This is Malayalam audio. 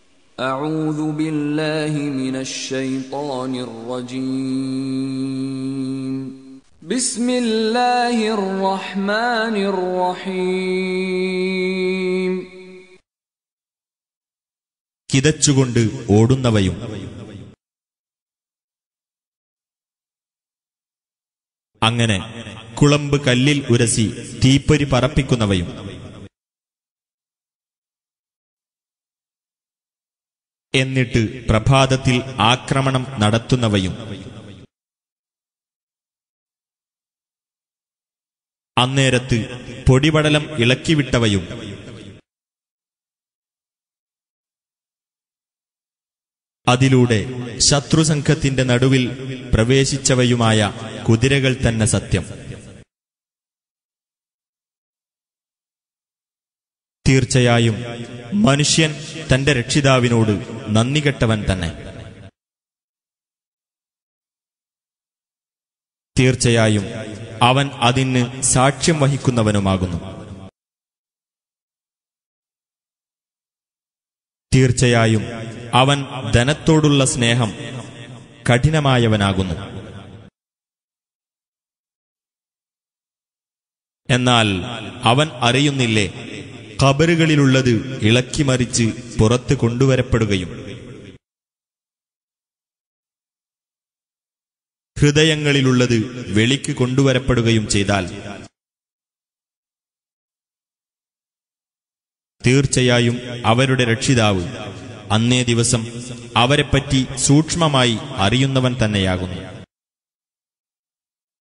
أعوذ بالله من الشيطان الرجيم بسم الله الرحمن الرحيم കിതച്ചുകൊണ്ട് ഓടുന്നവയും അങ്ങനെ കുളമ്പ് കല്ലിൽ ഉരസി തീപ്പൊരി പറപ്പിക്കുന്നവയും എന്നിട്ട് പ്രഭാതത്തിൽ ആക്രമണം നടത്തുന്നവയും അന്നേരത്ത് പൊടിപടലം ഇളക്കിവിട്ടവയും അതിലൂടെ ശത്രുസംഘത്തിന്റെ നടുവിൽ പ്രവേശിച്ചവയുമായ കുതിരകൾ തന്നെ സത്യം തീർച്ചയായും മനുഷ്യൻ തന്റെ രക്ഷിതാവിനോട് നന്ദികെട്ടവൻ തന്നെ തീർച്ചയായും അവൻ അതിന് സാക്ഷ്യം വഹിക്കുന്നവനുമാകുന്നു തീർച്ചയായും അവൻ ധനത്തോടുള്ള സ്നേഹം കഠിനമായവനാകുന്നു എന്നാൽ അവൻ അറിയുന്നില്ലേ കബറുകളിലുള്ളത് ഇളക്കിമറിച്ച് പുറത്ത് കൊണ്ടുവരപ്പെടുകയും ഹൃദയങ്ങളിലുള്ളത് വെളിക്ക് കൊണ്ടുവരപ്പെടുകയും ചെയ്താൽ തീർച്ചയായും അവരുടെ രക്ഷിതാവ് അന്നേ ദിവസം അവരെപ്പറ്റി സൂക്ഷ്മമായി അറിയുന്നവൻ തന്നെയാകുന്നു